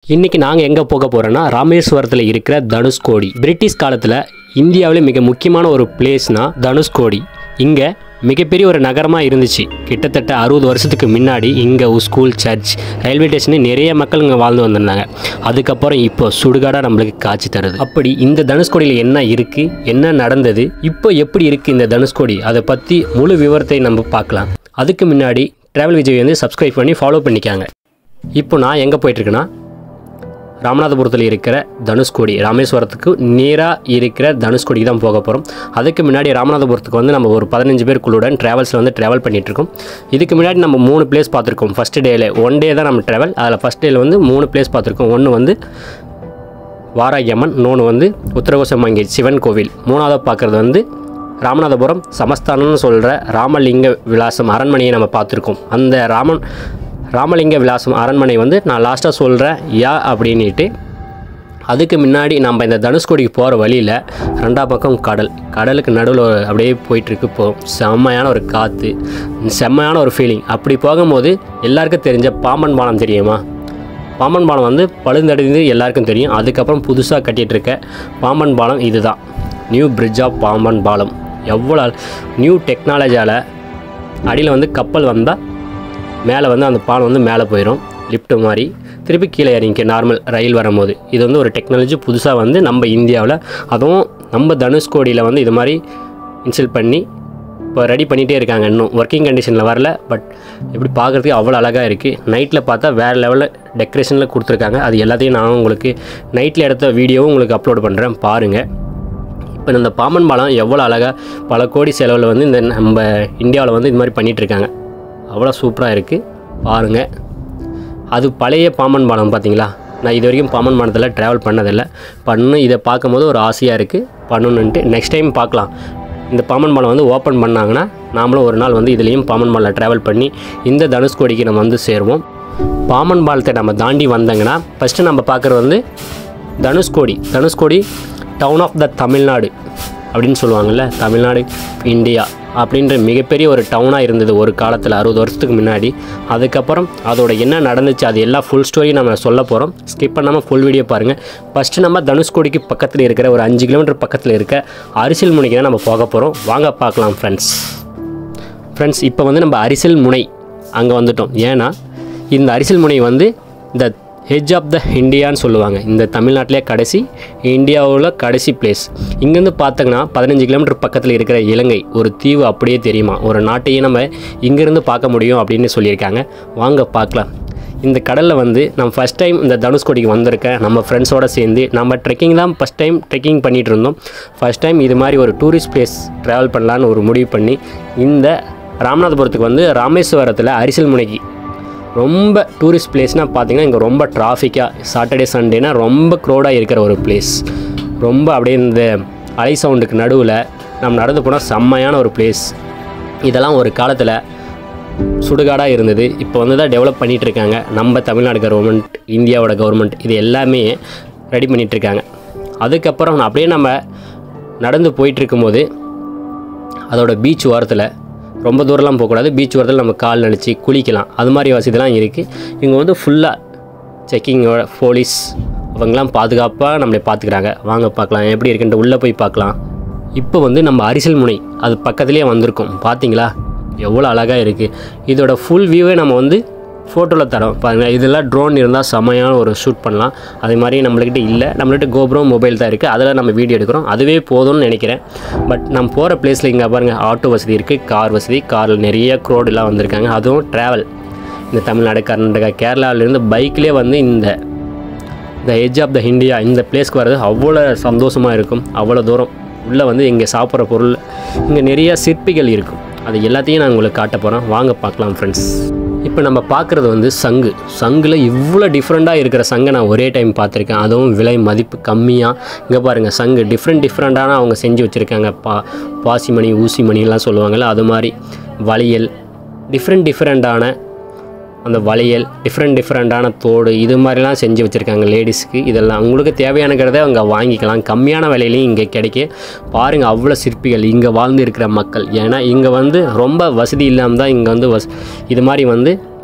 இன்றைக்கி நாங்கள் எங்கே போக போகிறோன்னா ராமேஸ்வரத்தில் இருக்கிற தனுஷ்கோடி பிரிட்டிஷ் காலத்தில் இந்தியாவிலே மிக முக்கியமான ஒரு பிளேஸ்னா தனுஷ்கோடி இங்கே மிகப்பெரிய ஒரு நகரமாக இருந்துச்சு கிட்டத்தட்ட அறுபது வருஷத்துக்கு முன்னாடி இங்கே ஸ்கூல் சர்ச் ரயில்வே ஸ்டேஷனு நிறைய மக்கள் இங்கே வாழ்ந்து வந்திருந்தாங்க அதுக்கப்புறம் இப்போ சுடுகாடாக நம்மளுக்கு காட்சி தருது அப்படி இந்த தனுஷ்கோடியில் என்ன இருக்குது என்ன நடந்தது இப்போ எப்படி இருக்குது இந்த தனுஷ்கோடி அதை பற்றி முழு விவரத்தை நம்ம பார்க்கலாம் அதுக்கு முன்னாடி ட்ராவல் விஜய் வந்து சப்ஸ்கிரைப் பண்ணி ஃபாலோ பண்ணிக்காங்க இப்போ நான் எங்கே போயிட்டுருக்கேன்னா ராமநாதபுரத்தில் இருக்கிற தனுஷ்கோடி ராமேஸ்வரத்துக்கு நேராக இருக்கிற தனுஷ்கோடிக்கு தான் போக போகிறோம் அதுக்கு முன்னாடி ராமநாதபுரத்துக்கு வந்து நம்ம ஒரு பதினஞ்சு பேர் குழுவுடன் ட்ராவல்ஸில் வந்து ட்ராவல் பண்ணிகிட்ருக்கோம் இதுக்கு முன்னாடி நம்ம மூணு பிளேஸ் பார்த்துருக்கோம் ஃபஸ்ட் டேயில் ஒன் டே தான் நம்ம ட்ராவல் அதில் ஃபஸ்ட் டேயில் வந்து மூணு பிளேஸ் பார்த்துருக்கோம் ஒன்று வந்து வாராகியம்மன் இன்னொன்று வந்து உத்தரகோசமங்கை சிவன் கோவில் மூணாவது பார்க்குறது வந்து ராமநாதபுரம் சமஸ்தானம்னு சொல்கிற ராமலிங்க விலாசம் அரண்மனையை நம்ம பார்த்துருக்கோம் அந்த ராமன் ராமலிங்க விலாசம் அரண்மனை வந்து நான் லாஸ்ட்டாக சொல்கிறேன் யா அப்படின்ட்டு அதுக்கு முன்னாடி நம்ம இந்த தனுஷ்கோடிக்கு போகிற வழியில் ரெண்டாம் பக்கம் கடல் கடலுக்கு நடுவில் அப்படியே போயிட்டுருக்கு இப்போ செம்மையான ஒரு காற்று செம்மையான ஒரு ஃபீலிங் அப்படி போகும்போது எல்லாருக்கும் தெரிஞ்ச பாம்பன் பாலம் தெரியுமா பாம்பன் பாலம் வந்து பழுந்தடைந்து எல்லாருக்கும் தெரியும் அதுக்கப்புறம் புதுசாக கட்டிகிட்டு இருக்க பாம்பன் பாலம் இதுதான் நியூ பிரிட்ஜ் ஆஃப் பாம்பன் பாலம் எவ்வளோ நியூ டெக்னாலஜியால் அடியில் வந்து கப்பல் வந்தால் மேலே வந்து அந்த பாலம் வந்து மேலே போயிடும் லிஃப்ட் மாதிரி திருப்பி கீழே இறங்கிக்க நார்மல் ரயில் வரும்போது இது வந்து ஒரு டெக்னாலஜி புதுசாக வந்து நம்ம இந்தியாவில் அதுவும் நம்ம தனுஷ்கோடியில் வந்து இது மாதிரி இன்ஸ்டால் பண்ணி இப்போ ரெடி பண்ணிகிட்டே இருக்காங்க இன்னும் ஒர்க்கிங் கண்டிஷனில் வரல பட் இப்படி பார்க்குறதுக்கு அவ்வளோ அழகாக இருக்குது நைட்டில் பார்த்தா வேறு லெவலில் டெக்கரேஷனில் கொடுத்துருக்காங்க அது எல்லாத்தையும் நான் உங்களுக்கு நைட்டில் எடுத்த வீடியோவும் உங்களுக்கு அப்லோட் பண்ணுறேன் பாருங்கள் இப்போ இந்த பாம்பன் பாலம் எவ்வளோ அழகாக பல கோடி செலவில் வந்து இந்த நம்ம இந்தியாவில் வந்து இது மாதிரி பண்ணிகிட்டு இருக்காங்க அவ்வளோ சூப்பராக இருக்குது பாருங்கள் அது பழைய பாம்பன் பாலம் பார்த்தீங்களா நான் இது வரைக்கும் பாம்பன் பாலத்தில் ட்ராவல் பண்ணதில்லை பண்ணு இதை பார்க்கும்போது ஒரு ஆசையாக இருக்குது பண்ணணுன்ட்டு நெக்ஸ்ட் டைம் பார்க்கலாம் இந்த பாம்பன் பாலம் வந்து ஓப்பன் பண்ணாங்கன்னா நாமளும் ஒரு நாள் வந்து இதுலேயும் பாம்பன் பாலில் ட்ராவல் பண்ணி இந்த தனுஷ்கோடிக்கு நம்ம வந்து சேருவோம் பாம்பன் பாலத்தை நம்ம தாண்டி வந்தாங்கன்னா ஃபஸ்ட்டு நம்ம பார்க்குறது வந்து Dhanushkodi Dhanushkodi town of the Tamil Nadu அப்படின்னு சொல்லுவாங்கள்ல தமிழ்நாடு இந்தியா அப்படின்ற மிகப்பெரிய ஒரு டவுனாக இருந்தது ஒரு காலத்தில் அறுபது வருஷத்துக்கு முன்னாடி அதுக்கப்புறம் அதோட என்ன நடந்துச்சு அது எல்லா ஃபுல் ஸ்டோரி நம்ம சொல்ல போகிறோம் ஸ்கிப் பண்ணாமல் ஃபுல் வீடியோ பாருங்கள் ஃபஸ்ட்டு நம்ம தனுஷ்கோடிக்கு பக்கத்தில் இருக்கிற ஒரு அஞ்சு கிலோமீட்டர் பக்கத்தில் இருக்க அரிசில் முனைக்கு தான் நம்ம போக போகிறோம் வாங்க பார்க்கலாம் ஃப்ரெண்ட்ஸ் ஃப்ரெண்ட்ஸ் இப்போ வந்து நம்ம அரிசில் முனை அங்கே வந்துட்டோம் ஏன்னா இந்த அரிசில் முனை வந்து இந்த ஹெஜ் ஆஃப் த இந்தியான்னு சொல்லுவாங்க இந்த தமிழ்நாட்டிலே கடைசி இந்தியாவில் கடைசி பிளேஸ் இங்கேருந்து பார்த்தோங்கன்னா பதினஞ்சு கிலோமீட்டர் பக்கத்தில் இருக்கிற இலங்கை ஒரு தீவு அப்படியே தெரியுமா ஒரு நாட்டையே நம்ம இங்கேருந்து பார்க்க முடியும் அப்படின்னு சொல்லியிருக்காங்க வாங்க பார்க்கலாம் இந்த கடலில் வந்து நான் ஃபஸ்ட் டைம் இந்த தனுஷ்கோடிக்கு வந்திருக்கேன் நம்ம ஃப்ரெண்ட்ஸோடு சேர்ந்து நம்ம ட்ரெக்கிங் தான் ஃபஸ்ட் டைம் ட்ரெக்கிங் பண்ணிகிட்டு இருந்தோம் ஃபஸ்ட் டைம் இது மாதிரி ஒரு டூரிஸ்ட் பிளேஸ் ட்ராவல் பண்ணலான்னு ஒரு முடிவு பண்ணி இந்த ராமநாதபுரத்துக்கு வந்து ராமேஸ்வரத்தில் அரிசல் முனைக்கு ரொம்ப டூரிஸ்ட் பிளேஸ்னால் பார்த்தீங்கன்னா இங்கே ரொம்ப டிராஃபிக்காக சாட்டர்டே சண்டேனா ரொம்ப க்ரௌடாக இருக்கிற ஒரு பிளேஸ் ரொம்ப அப்படியே இந்த அலை சவுண்டுக்கு நடுவில் நம்ம நடந்து போனால் செம்மையான ஒரு பிளேஸ் இதெல்லாம் ஒரு காலத்தில் சுடுகாடாக இருந்தது இப்போ வந்து தான் டெவலப் பண்ணிகிட்டு இருக்காங்க நம்ம தமிழ்நாடு கவர்மெண்ட் இந்தியாவோட கவர்மெண்ட் இது எல்லாமே ரெடி பண்ணிகிட்டு இருக்காங்க அதுக்கப்புறம் அப்படியே நம்ம நடந்து போயிட்டு இருக்கும்போது அதோட பீச் ஓரத்தில் ரொம்ப தூரம்லாம் போகக்கூடாது பீச் ஓரத்தில் நம்ம கால் நினச்சி குளிக்கலாம் அது மாதிரி வசதிலாம் இருக்குது இங்கே வந்து ஃபுல்லாக செக்கிங்கோட போலீஸ் அவங்களாம் பாதுகாப்பாக நம்மளை பார்த்துக்கிறாங்க வாங்க பார்க்கலாம் எப்படி இருக்குன்ட்டு உள்ளே போய் பார்க்கலாம் இப்போ வந்து நம்ம அரிசல் முனை அது பக்கத்துலேயே வந்திருக்கோம் பார்த்தீங்களா எவ்வளோ அழகாக இருக்குது இதோட ஃபுல் வியூவே நம்ம வந்து ஃபோட்டோவில் தரோம் பாருங்கள் இதெல்லாம் ட்ரோன் இருந்தால் செமையான ஒரு ஷூட் பண்ணலாம் அதே மாதிரி நம்மள்கிட்ட இல்லை நம்மள்கிட்ட கோப்ரோ மொபைல் தான் இருக்குது அதில் நம்ம வீடியோ எடுக்கிறோம் அதுவே போதும்னு நினைக்கிறேன் பட் நம்ம போகிற பிளேஸில் இங்கே பாருங்கள் ஆட்டோ வசதி இருக்குது கார் வசதி காரில் நிறைய க்ரோடெலாம் வந்திருக்காங்க அதுவும் ட்ராவல் இந்த தமிழ்நாடு கர்நாடகா கேரளாவிலேருந்து பைக்லேயே வந்து இந்த இந்த எஜ் ஆஃப் த இந்தியா இந்த பிளேஸ்க்கு வர்றது அவ்வளோ சந்தோஷமாக இருக்கும் அவ்வளோ தூரம் உள்ளே வந்து இங்கே சாப்பிட்ற பொருள் இங்கே நிறைய சிற்பிகள் இருக்கும் அது எல்லாத்தையும் நான் உங்களுக்கு காட்ட போகிறேன் வாங்க பார்க்கலாம் ஃப்ரெண்ட்ஸ் இப்போ நம்ம பார்க்குறது வந்து சங்கு சங்கில் இவ்வளோ டிஃப்ரெண்ட்டாக இருக்கிற சங்கை நான் ஒரே டைம் பார்த்துருக்கேன் அதுவும் விலை மதிப்பு கம்மியாக இங்கே பாருங்கள் சங்கு டிஃப்ரெண்ட் டிஃப்ரெண்ட்டான அவங்க செஞ்சு வச்சுருக்காங்க பா பாசிமணி ஊசிமணிலாம் சொல்லுவாங்கள்ல அது மாதிரி வளையல் டிஃப்ரெண்ட் டிஃப்ரெண்ட்டான அந்த வளையல் டிஃப்ரெண்ட் டிஃப்ரெண்ட்டான தோடு இது மாதிரிலாம் செஞ்சு வச்சுருக்காங்க லேடிஸ்க்கு இதெல்லாம் உங்களுக்கு தேவையானக்கிறத அவங்க வாங்கிக்கலாம் கம்மியான விலையிலையும் இங்கே கிடைக்க பாருங்கள் அவ்வளோ சிற்பிகள் இங்கே வாழ்ந்து இருக்கிற மக்கள் ஏன்னா இங்கே வந்து ரொம்ப வசதி இல்லாமல் தான் இங்கே வந்து வஸ் இது மாதிரி வந்து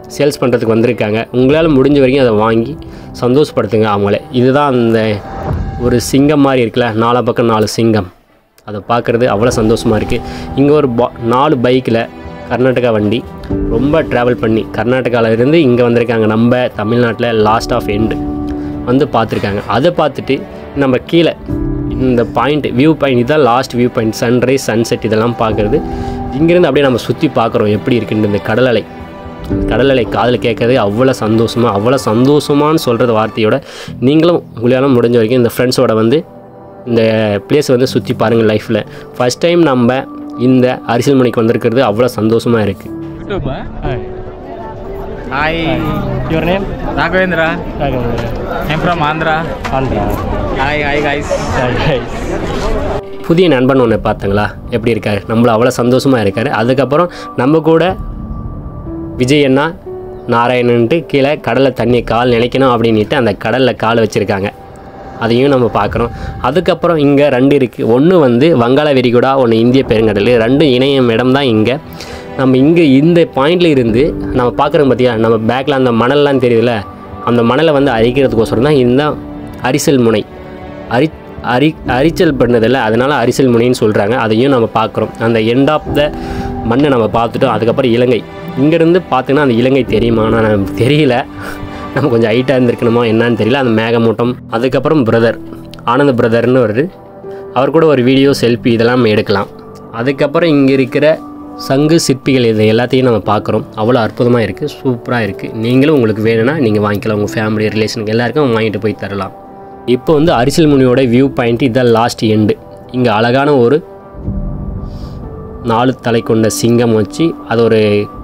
சேல்ஸ் பண்ணுறதுக்கு வந்திருக்காங்க உங்களால் முடிஞ்ச வரைக்கும் அதை வாங்கி சந்தோஷப்படுத்துங்க அவங்கள இதுதான் அந்த ஒரு சிங்கம் மாதிரி இருக்குல்ல நாலா பக்கம் நாலு சிங்கம் அதை பார்க்குறது அவ்வளோ சந்தோஷமாக இருக்குது இங்கே ஒரு பா நாலு பைக்கில் கர்நாடகா வண்டி ரொம்ப ட்ராவல் பண்ணி கர்நாடகாவில் இருந்து இங்கே வந்திருக்காங்க நம்ம தமிழ்நாட்டில் லாஸ்ட் ஆஃப் எண்டு வந்து பார்த்துருக்காங்க அதை பார்த்துட்டு நம்ம கீழே இந்த பாயிண்ட் வியூ பாயிண்ட் இதுதான் last view point sunrise sunset இதெல்லாம் பார்க்குறது இங்கேருந்து அப்படியே நம்ம சுற்றி பார்க்குறோம் எப்படி இருக்குன்னு இந்த கடல் அலை கடல் அலை காதில் கேட்கறதே அவ்வளோ சந்தோஷமாக அவ்வளோ சந்தோஷமான்னு சொல்கிறது வார்த்தையோட நீங்களும் உங்களால் முடிஞ்ச வரைக்கும் இந்த ஃப்ரெண்ட்ஸோட வந்து இந்த பிளேஸ் வந்து சுற்றி பாருங்கள் லைஃப்பில் ஃபஸ்ட் டைம் நம்ம இந்த அரசியல் மணிக்கு வந்திருக்கிறது அவ்வளோ சந்தோஷமாக இருக்குது YouTube, ah? Hi. Hi, Your name? Raghavendra. Raghavendra. I'm from Andhra. Andhra. Hi, hi guys. Hi guys. புதிய நண்பன் ஒன்று பார்த்தங்களா எப்படி இருக்கார் நம்மள அவ்வளோ சந்தோஷமாக இருக்கார் அதுக்கப்புறம் நம்ம கூட விஜய் அண்ணா நாராயணன்ட்டு கீழே கடலில் தண்ணி கால் நினைக்கணும் அப்படின்ட்டு அந்த கடலில் கால் வச்சுருக்காங்க அதையும் நம்ம பார்க்குறோம் அதுக்கப்புறம் இங்கே ரெண்டு இருக்குது ஒன்று வந்து வங்காள விரிகுடா ஒன்று இந்திய பெருங்கடல் ரெண்டும் இணையும் இடம் தான் இங்கே நம்ம இங்கே இந்த பாயிண்டில் இருந்து நம்ம பார்க்குறோம் பார்த்தியா நம்ம பேக்கில் அந்த மணல்லாம் தெரியுதுல்ல அந்த மணலை வந்து அரிக்கிறதுக்கோசரம் தான் இந்த அரிசல் முனை அரி அரி அரிச்சல் பண்ணதில்ல அதனால் அரிசல் முனைன்னு சொல்கிறாங்க அதையும் நம்ம பார்க்குறோம் அந்த எண்ட் ஆஃப் த மண்ணை நம்ம பார்த்துட்டோம் அதுக்கப்புறம் இலங்கை இங்கேருந்து பார்த்தீங்கன்னா அந்த இலங்கை தெரியுமா ஆனால் நமக்கு தெரியல நம்ம கொஞ்சம் ஹைட்டாக இருந்திருக்கணுமா என்னன்னு தெரியல அந்த மேகமூட்டம் அதுக்கப்புறம் பிரதர் ஆனந்த பிரதர்னு வருது அவர் கூட ஒரு வீடியோ செல்ஃபி இதெல்லாம் நம்ம எடுக்கலாம் அதுக்கப்புறம் இங்கே இருக்கிற சங்கு சிற்பிகள் இது எல்லாத்தையும் நம்ம பார்க்குறோம் அவ்வளோ அற்புதமாக இருக்குது சூப்பராக இருக்குது நீங்களும் உங்களுக்கு வேணும்னா நீங்கள் வாங்கிக்கலாம் உங்கள் ஃபேமிலி ரிலேஷனுக்கு எல்லாருக்கும் வாங்கிட்டு போய் தரலாம் இப்போ வந்து அரிசல் முனியோட வியூ பாயிண்ட் இதான் லாஸ்ட் எண்டு இங்கே அழகான ஒரு நாலு தலை கொண்ட சிங்கம் வச்சு அது ஒரு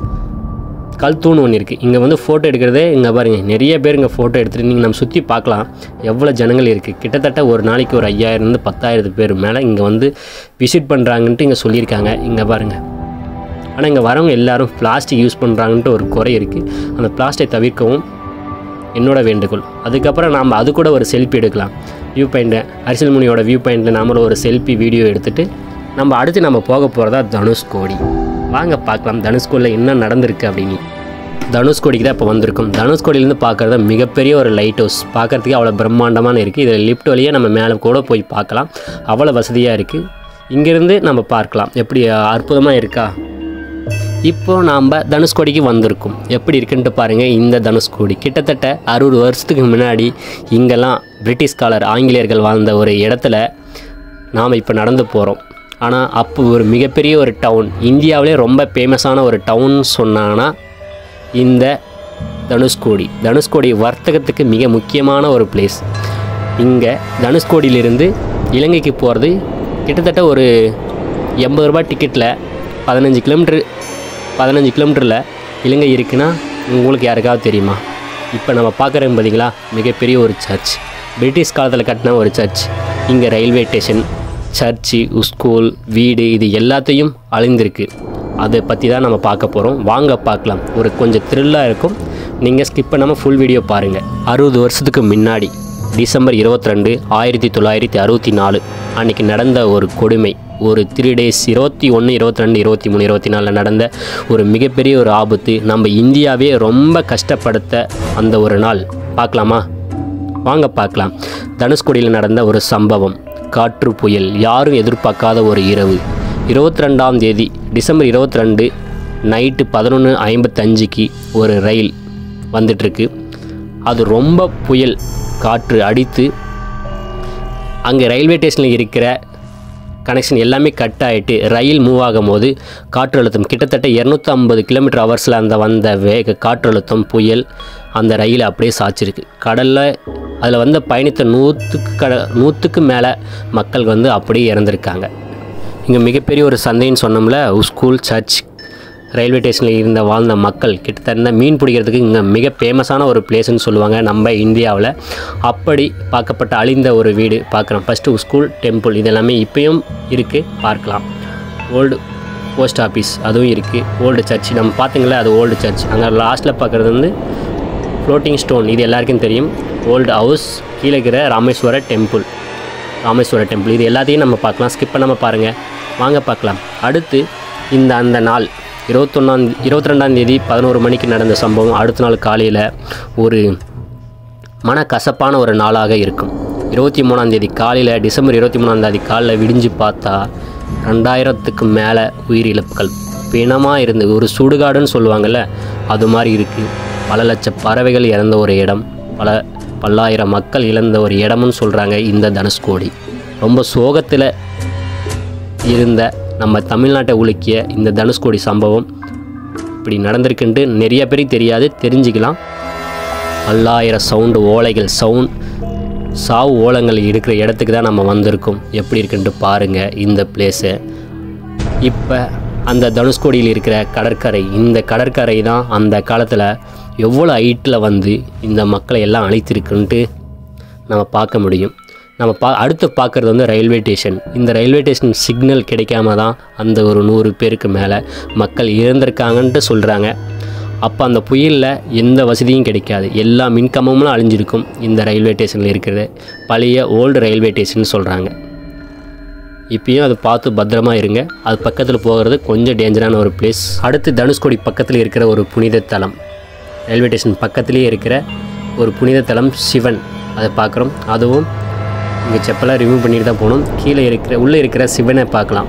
கல் தூண் ஒன்று இருக்குது இங்கே வந்து ஃபோட்டோ எடுக்கிறதே இங்கே பாருங்க நிறைய பேர் இங்கே ஃபோட்டோ எடுத்துகிட்டு நீங்கள் நம்ம சுற்றி பார்க்கலாம் எவ்வளோ ஜனங்கள் இருக்குது கிட்டத்தட்ட ஒரு நாளைக்கு ஒரு ஐயாயிரம்லேருந்து பத்தாயிரத்து பேர் மேலே இங்கே வந்து விசிட் பண்ணுறாங்கன்ட்டு இங்கே சொல்லியிருக்காங்க இங்கே பாருங்கள் ஆனால் இங்கே வரவங்க எல்லாரும் பிளாஸ்டிக் யூஸ் பண்ணுறாங்கன்ட்டு ஒரு குறை இருக்குது அந்த பிளாஸ்டிக் தவிர்க்கவும் என்னோட வேண்டுகோள் அதுக்கப்புறம் நாம் அது கூட ஒரு செல்ஃபி எடுக்கலாம் வியூ பாயிண்ட்டை அரிசல் முனியோட வியூ பாயிண்ட்டில் நாமளும் ஒரு செல்ஃபி வீடியோ எடுத்துகிட்டு நம்ம அடுத்து நம்ம போக போகிறதா தனுஷ்கோடி வாங்க பார்க்கலாம் தனுஷ்கோடியில் என்ன நடந்திருக்கு அப்படின்னு தனுஷ்கோடிக்கு தான் இப்போ வந்திருக்கோம் தனுஷ்கோடியிலேருந்து பார்க்குறது மிகப்பெரிய ஒரு லைட் ஹவுஸ் பார்க்குறதுக்கே அவ்வளோ பிரம்மாண்டமான இருக்குது இதில் லிஃப்ட் வழியாக நம்ம மேலே கூட போய் பார்க்கலாம் அவ்வளோ வசதியாக இருக்குது இங்கேருந்து நம்ம பார்க்கலாம் எப்படி அற்புதமாக இருக்கா இப்போ நாம் தனுஷ்கோடிக்கு வந்திருக்கோம் எப்படி இருக்குன்ட்டு பாருங்கள் இந்த தனுஷ்கோடி கிட்டத்தட்ட அறுபது வருஷத்துக்கு முன்னாடி இங்கெல்லாம் பிரிட்டிஷ் காலர் ஆங்கிலேயர்கள் வாழ்ந்த ஒரு இடத்துல நாம் இப்போ நடந்து போகிறோம் ஆனால் அப்போ ஒரு மிகப்பெரிய ஒரு டவுன் இந்தியாவிலே ரொம்ப ஃபேமஸான ஒரு டவுன் சொன்னாங்கன்னா இந்த தனுஷ்கோடி தனுஷ்கோடி வர்த்தகத்துக்கு மிக முக்கியமான ஒரு பிளேஸ் இங்கே தனுஷ்கோடியிலிருந்து இலங்கைக்கு போகிறது கிட்டத்தட்ட ஒரு எண்பது ரூபாய் டிக்கெட்டில் பதினஞ்சு கிலோமீட்டர் பதினஞ்சு கிலோமீட்டரில் இலங்கை இருக்குன்னா உங்களுக்கு யாருக்காவது தெரியுமா இப்போ நம்ம பார்க்குறோம் பார்த்தீங்களா மிகப்பெரிய ஒரு சர்ச் பிரிட்டிஷ் காலத்தில் கட்டின ஒரு சர்ச் இங்கே ரயில்வே ஸ்டேஷன் சர்ச்சு ஸ்கூல் வீடு இது எல்லாத்தையும் அழிந்திருக்கு அதை பற்றி தான் நம்ம பார்க்க போகிறோம் வாங்க பார்க்கலாம் ஒரு கொஞ்சம் த்ரில்லாக இருக்கும் நீங்கள் ஸ்கிப் பண்ணாமல் ஃபுல் வீடியோ பாருங்கள் அறுபது வருஷத்துக்கு முன்னாடி டிசம்பர் 22 ஆயிரத்தி தொள்ளாயிரத்தி அறுபத்தி நாலு அன்றைக்கி நடந்த ஒரு கொடுமை ஒரு த்ரீ டேஸ் இருபத்தி ஒன்று இருபத்தி ரெண்டு இருபத்தி மூணு இருபத்தி நாலில் நடந்த ஒரு மிகப்பெரிய ஒரு ஆபத்து நம்ம இந்தியாவே ரொம்ப கஷ்டப்படுத்த அந்த ஒரு நாள் பார்க்கலாமா வாங்க பார்க்கலாம் தனுஷ்கோடியில் நடந்த ஒரு சம்பவம் காற்று புயல் யாரும் எதிர்பார்க்காத ஒரு இரவு இருபத்தி ரெண்டாம் தேதி டிசம்பர் இருபத்தி ரெண்டு நைட்டு பதினொன்று ஐம்பத்தஞ்சுக்கு ஒரு ரயில் வந்துட்டுருக்கு அது ரொம்ப புயல் காற்று அடித்து அங்கே ரயில்வே ஸ்டேஷனில் இருக்கிற கனெக்ஷன் எல்லாமே கட் ஆகிட்டு ரயில் மூவ் ஆகும்போது காற்றழுத்தம் கிட்டத்தட்ட இரநூத்தி ஐம்பது கிலோமீட்டர் ஹவர்ஸில் அந்த வந்த வேக காற்றழுத்தம் புயல் அந்த ரயிலை அப்படியே சாய்ச்சிருக்கு கடலில் அதில் வந்த பயணித்த நூற்றுக்கு கட நூற்றுக்கு மேலே மக்கள் வந்து அப்படியே இறந்துருக்காங்க இங்கே மிகப்பெரிய ஒரு சந்தைன்னு சொன்னோம்ல ஸ்கூல் சர்ச் ரயில்வே ஸ்டேஷனில் இருந்த வாழ்ந்த மக்கள் கிட்டத்தட்ட மீன் பிடிக்கிறதுக்கு இங்கே மிக ஃபேமஸான ஒரு பிளேஸ்னு சொல்லுவாங்க நம்ம இந்தியாவில் அப்படி பார்க்கப்பட்ட அழிந்த ஒரு வீடு பார்க்குறோம் ஃபஸ்ட்டு ஸ்கூல் டெம்பிள் இது எல்லாமே இப்பயும் இருக்குது பார்க்கலாம் ஓல்டு போஸ்ட் ஆஃபீஸ் அதுவும் இருக்குது ஓல்டு சர்ச் நம்ம பார்த்தீங்களா அது ஓல்டு சர்ச் அங்கே லாஸ்ட்டில் பார்க்குறது வந்து ஃப்ளோட்டிங் ஸ்டோன் இது எல்லாருக்கும் தெரியும் ஓல்டு ஹவுஸ் கீழே இருக்கிற ராமேஸ்வர டெம்பிள் ராமேஸ்வர டெம்பிள் இது எல்லாத்தையும் நம்ம பார்க்கலாம் ஸ்கிப் பண்ணாமல் பாருங்கள் வாங்க பார்க்கலாம் அடுத்து இந்த அந்த நாள் இருபத்தொன்னாம் இருபத்தி ரெண்டாம் தேதி பதினோரு மணிக்கு நடந்த சம்பவம் அடுத்த நாள் காலையில் ஒரு மனக்கசப்பான ஒரு நாளாக இருக்கும் இருபத்தி மூணாம் தேதி காலையில் டிசம்பர் இருபத்தி மூணாம் தேதி காலையில் விடிஞ்சு பார்த்தா ரெண்டாயிரத்துக்கு மேலே உயிரிழப்புகள் பிணமாக இருந்து ஒரு சுடுகாடுன்னு சொல்லுவாங்கள்ல அது மாதிரி இருக்குது பல லட்ச பறவைகள் இறந்த ஒரு இடம் பல பல்லாயிரம் மக்கள் இழந்த ஒரு இடம்னு சொல்கிறாங்க இந்த தனுஷ்கோடி ரொம்ப சோகத்தில் இருந்த நம்ம தமிழ்நாட்டை உலுக்கிய இந்த தனுஷ்கோடி சம்பவம் இப்படி நடந்திருக்குன்ட்டு நிறைய பேருக்கு தெரியாது தெரிஞ்சுக்கலாம் பல்லாயிரம் சவுண்டு ஓலைகள் சவுண்ட் சாவு ஓலங்கள் இருக்கிற இடத்துக்கு தான் நம்ம வந்திருக்கோம் எப்படி இருக்குன்ட்டு பாருங்கள் இந்த பிளேஸை இப்போ அந்த தனுஷ்கோடியில் இருக்கிற கடற்கரை இந்த கடற்கரை தான் அந்த காலத்தில் எவ்வளோ ஹைட்டில் வந்து இந்த மக்களை எல்லாம் அழைத்திருக்குன்ட்டு நம்ம பார்க்க முடியும் நம்ம பா அடுத்து பார்க்குறது வந்து ரயில்வே ஸ்டேஷன் இந்த ரயில்வே ஸ்டேஷன் சிக்னல் கிடைக்காம தான் அந்த ஒரு நூறு பேருக்கு மேலே மக்கள் இறந்திருக்காங்கன்ட்டு சொல்கிறாங்க அப்போ அந்த புயலில் எந்த வசதியும் கிடைக்காது எல்லா மின்கம்பமும் அழிஞ்சிருக்கும் இந்த ரயில்வே ஸ்டேஷனில் இருக்கிறது பழைய ஓல்டு ரயில்வே ஸ்டேஷன் சொல்கிறாங்க இப்பயும் அதை பார்த்து பத்திரமா இருங்க அது பக்கத்தில் போகிறது கொஞ்சம் டேஞ்சரான ஒரு பிளேஸ் அடுத்து தனுஷ்கோடி பக்கத்தில் இருக்கிற ஒரு புனித தலம் ரயில்வே ஸ்டேஷன் பக்கத்துலேயே இருக்கிற ஒரு புனித தலம் சிவன் அதை பார்க்குறோம் அதுவும் இங்கே செப்பலாக ரிமூவ் பண்ணிட்டு தான் போகணும் கீழே இருக்கிற உள்ளே இருக்கிற சிவனை பார்க்கலாம்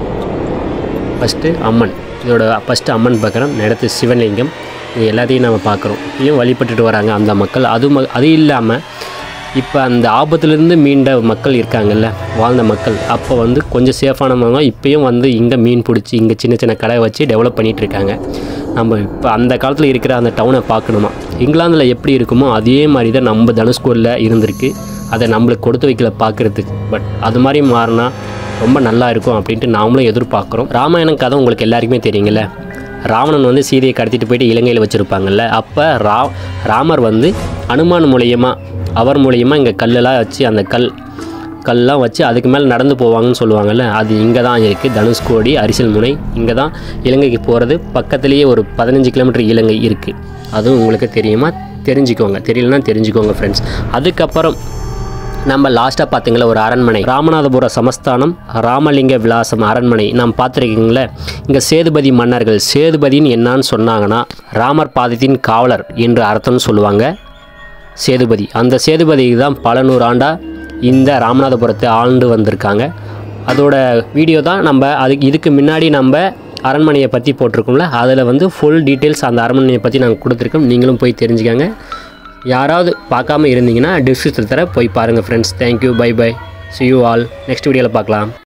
ஃபஸ்ட்டு அம்மன் இதோட ஃபஸ்ட்டு அம்மன் பார்க்குறோம் நடத்து சிவலிங்கம் இது எல்லாத்தையும் நம்ம பார்க்குறோம் இப்பயும் வழிபட்டுட்டு வராங்க அந்த மக்கள் அது ம அது இல்லாமல் இப்போ அந்த ஆபத்துலேருந்து மீண்ட மக்கள் இருக்காங்கல்ல வாழ்ந்த மக்கள் அப்போ வந்து கொஞ்சம் சேஃபானவங்க இப்பயும் வந்து இங்கே மீன் பிடிச்சி இங்கே சின்ன சின்ன கடை வச்சு டெவலப் பண்ணிகிட்டு இருக்காங்க நம்ம இப்போ அந்த காலத்தில் இருக்கிற அந்த டவுனை பார்க்கணுமா இங்கிலாந்தில் எப்படி இருக்குமோ அதே மாதிரி தான் நம்ம தனுஷ்கோடியில் இருந்திருக்கு அதை நம்மளுக்கு கொடுத்து வைக்கல பார்க்குறதுக்கு பட் அது மாதிரி மாறினா ரொம்ப நல்லா இருக்கும் அப்படின்ட்டு நாமளும் எதிர்பார்க்குறோம் ராமாயணம் கதை உங்களுக்கு எல்லாருக்குமே தெரியுங்கல்ல ராவணன் வந்து சீதையை கடத்திட்டு போயிட்டு இலங்கையில் வச்சுருப்பாங்கல்ல அப்போ ரா ராமர் வந்து அனுமான் மூலியமா அவர் மூலியமா இங்கே கல்லெல்லாம் வச்சு அந்த கல் கல்லாம் வச்சு அதுக்கு மேலே நடந்து போவாங்கன்னு சொல்லுவாங்கல்ல அது இங்கே தான் இருக்குது தனுஷ்கோடி அரிசல் முனை இங்கே தான் இலங்கைக்கு போகிறது பக்கத்துலேயே ஒரு பதினஞ்சு கிலோமீட்டர் இலங்கை இருக்குது அதுவும் உங்களுக்கு தெரியுமா தெரிஞ்சுக்கோங்க தெரியலனா தெரிஞ்சுக்கோங்க ஃப்ரெண்ட்ஸ் அதுக்கப்புறம் நம்ம லாஸ்ட்டாக பார்த்தீங்களா ஒரு அரண்மனை ராமநாதபுர சமஸ்தானம் ராமலிங்க விலாசம் அரண்மனை நாம் பார்த்துருக்கீங்களே இங்கே சேதுபதி மன்னர்கள் சேதுபதின்னு என்னான்னு சொன்னாங்கன்னா ராமர் பாதத்தின் காவலர் என்று அர்த்தம்னு சொல்லுவாங்க சேதுபதி அந்த சேதுபதிக்கு தான் பல நூறு ஆண்டா இந்த ராமநாதபுரத்தை ஆண்டு வந்திருக்காங்க அதோட வீடியோ தான் நம்ம அதுக்கு இதுக்கு முன்னாடி நம்ம அரண்மனையை பற்றி போட்டிருக்கோம்ல அதில் வந்து ஃபுல் டீட்டெயில்ஸ் அந்த அரண்மனையை பற்றி நாங்கள் கொடுத்துருக்கோம் நீங்களும் போய் தெரிஞ்சுக்கங்க யாராவது பார்க்காம இருந்தீங்கன்னா டிஸ்கிரிப்ஷன் தர போய் பாருங்கள் friends thank you bye bye see you all next வீடியோவில் பார்க்கலாம்